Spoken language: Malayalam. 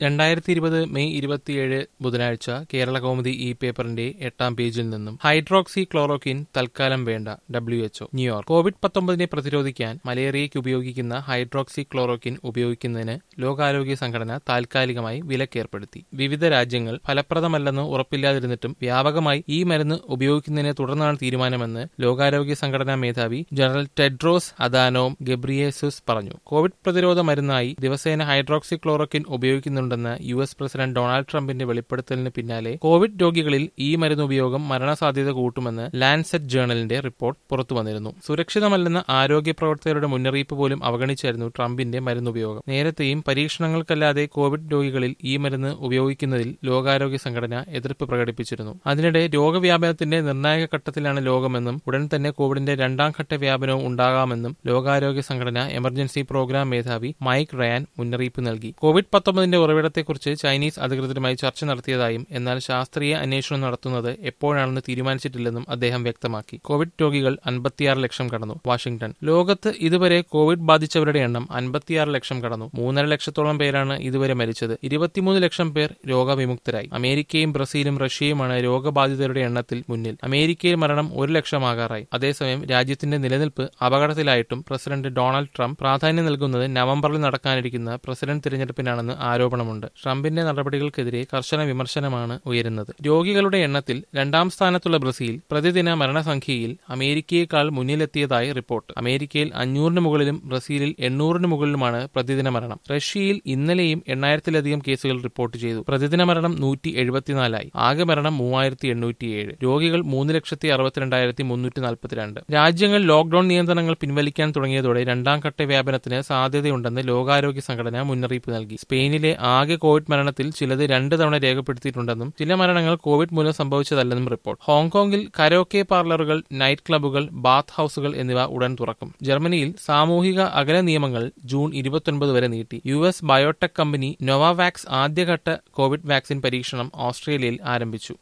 രണ്ടായിരത്തി ഇരുപത് മെയ് ഇരുപത്തിയേഴ് ബുധനാഴ്ച കേരള കൗമുദി ഇ പേപ്പറിന്റെ എട്ടാം പേജിൽ നിന്നും ഹൈഡ്രോക്സി ക്ലോറോക്കിൻ തൽക്കാലം വേണ്ട ഡബ്ല്യു എച്ച്ഒ ന്യൂയോർക്ക് കോവിഡ് പത്തൊമ്പതിനെ പ്രതിരോധിക്കാൻ മലേറിയയ്ക്ക് ഉപയോഗിക്കുന്ന ഹൈഡ്രോക്സി ക്ലോറോക്കിൻ ഉപയോഗിക്കുന്നതിന് ലോകാരോഗ്യ സംഘടന താൽക്കാലികമായി വിലക്കേർപ്പെടുത്തി വിവിധ രാജ്യങ്ങൾ ഫലപ്രദമല്ലെന്ന് ഉറപ്പില്ലാതിരുന്നിട്ടും വ്യാപകമായി ഈ മരുന്ന് ഉപയോഗിക്കുന്നതിനെ തുടർന്നാണ് തീരുമാനമെന്ന് ലോകാരോഗ്യ സംഘടനാ മേധാവി ജനറൽ ടെഡ്രോസ് അദാനോം ഗബ്രിയേസുസ് പറഞ്ഞു കോവിഡ് പ്രതിരോധ മരുന്നായി ദിവസേന ഹൈഡ്രോക്സി ക്ലോറോക്കിൻ ഉപയോഗിക്കുന്നുണ്ടെന്ന യു എസ് പ്രസിഡന്റ് ഡൊണാൾഡ് ട്രംപിന്റെ വെളിപ്പെടുത്തലിന് പിന്നാലെ കോവിഡ് രോഗികളിൽ ഈ മരുന്ന് ഉപയോഗം മരണസാധ്യത കൂട്ടുമെന്ന് ലാൻസെറ്റ് ജേണലിന്റെ റിപ്പോർട്ട് പുറത്തുവന്നിരുന്നു സുരക്ഷിതമല്ലെന്ന ആരോഗ്യ പ്രവർത്തകരുടെ മുന്നറിയിപ്പ് പോലും അവഗണിച്ചായിരുന്നു ട്രംപിന്റെ മരുന്നുപയോഗം നേരത്തെയും പരീക്ഷണങ്ങൾക്കല്ലാതെ കോവിഡ് രോഗികളിൽ ഈ മരുന്ന് ഉപയോഗിക്കുന്നതിൽ ലോകാരോഗ്യ സംഘടന എതിർപ്പ് പ്രകടിപ്പിച്ചിരുന്നു അതിനിടെ രോഗവ്യാപനത്തിന്റെ നിർണായക ഘട്ടത്തിലാണ് ലോകമെന്നും ഉടൻ തന്നെ കോവിഡിന്റെ രണ്ടാം ഘട്ട വ്യാപനവും ഉണ്ടാകാമെന്നും ലോകാരോഗ്യ സംഘടന എമർജൻസി പ്രോഗ്രാം മേധാവി മൈക്ക് റയാൻ മുന്നറിയിപ്പ് നൽകി കോവിഡ് പത്തൊമ്പതിന്റെ ഉറവിടത്തെക്കുറിച്ച് ചൈനീസ് അധികൃതരുമായി ചർച്ച നടത്തിയതായും എന്നാൽ ശാസ്ത്രീയ അന്വേഷണം നടത്തുന്നത് എപ്പോഴാണെന്ന് തീരുമാനിച്ചിട്ടില്ലെന്നും അദ്ദേഹം വ്യക്തമാക്കി കോവിഡ് രോഗികൾ അൻപത്തിയാറ് ലക്ഷം കടന്നു വാഷിംഗ്ടൺ ലോകത്ത് ഇതുവരെ കോവിഡ് ബാധിച്ചവരുടെ എണ്ണം അൻപത്തിയാറ് ലക്ഷം കടന്നു മൂന്നര ലക്ഷത്തോളം പേരാണ് ഇതുവരെ മരിച്ചത് ഇരുപത്തിമൂന്ന് ലക്ഷം പേർ രോഗവിമുക്തരായി അമേരിക്കയും ബ്രസീലും റഷ്യയുമാണ് രോഗബാധിതരുടെ എണ്ണത്തിൽ മുന്നിൽ അമേരിക്കയിൽ മരണം ഒരു ലക്ഷമാകാറായി അതേസമയം രാജ്യത്തിന്റെ നിലനിൽപ്പ് അപകടത്തിലായിട്ടും പ്രസിഡന്റ് ഡൊണാൾഡ് ട്രംപ് പ്രാധാന്യം നൽകുന്നത് നവംബറിൽ നടക്കാനിരിക്കുന്ന പ്രസിഡന്റ് തിരഞ്ഞെടുപ്പിനാണെന്ന് ആരോപണമുണ്ട് ട്രംപിന്റെ നടപടികൾക്കെതിരെ കർശന വിമർശനമാണ് ഉയരുന്നത് രോഗികളുടെ എണ്ണത്തിൽ രണ്ടാം സ്ഥാനത്തുള്ള ബ്രസീൽ പ്രതിദിന മരണസംഖ്യയിൽ അമേരിക്കയേക്കാൾ മുന്നിലെത്തിയതായി റിപ്പോർട്ട് അമേരിക്കയിൽ അഞ്ഞൂറിന് മുകളിലും ബ്രസീലിൽ എണ്ണൂറിന് മുകളിലുമാണ് പ്രതിദിന മരണം റഷ്യയിൽ ഇന്നലെയും എണ്ണായിരത്തിലധികം കേസുകൾ റിപ്പോർട്ട് ചെയ്തു പ്രതിദിന മരണം നൂറ്റി എഴുപത്തിനാലായി ആകെ മരണം മൂവായിരത്തി എണ്ണൂറ്റിയേഴ് രോഗികൾ മൂന്ന് ലക്ഷത്തി അറുപത്തിരണ്ടായിരത്തി മുന്നൂറ്റി നാൽപ്പത്തിരണ്ട് രാജ്യങ്ങൾ ലോക്ഡൌൺ നിയന്ത്രണങ്ങൾ പിൻവലിക്കാൻ തുടങ്ങിയതോടെ രണ്ടാം ഘട്ട വ്യാപനത്തിന് സാധ്യതയുണ്ടെന്ന് ലോകാരോഗ്യ സംഘടന മുന്നറിയിപ്പ് നൽകി സ്പെയിനിലെ ആകെ കോവിഡ് മരണത്തിൽ ചിലത് രണ്ട് തവണ രേഖപ്പെടുത്തിയിട്ടുണ്ടെന്നും ചില മരണങ്ങൾ കോവിഡ് മൂലം സംഭവിച്ചതല്ലെന്നും റിപ്പോർട്ട് ഹോങ്കോങ്ങിൽ കരോക്കെ പാർലറുകൾ നൈറ്റ് ക്ലബ്ബുകൾ ബാത്ത് ഹൌസുകൾ എന്നിവ ഉടൻ തുറക്കും ജർമ്മനിയിൽ സാമൂഹിക അകല നിയമങ്ങൾ ജൂൺ ഇരുപത്തൊൻപത് വരെ നീട്ടി U S biotech company Novavax ആദ്യഘട്ട കോവിഡ് വാക്സിൻ പരീക്ഷണം ഓസ്ട്രേലിയയിൽ ആരംഭിച്ചു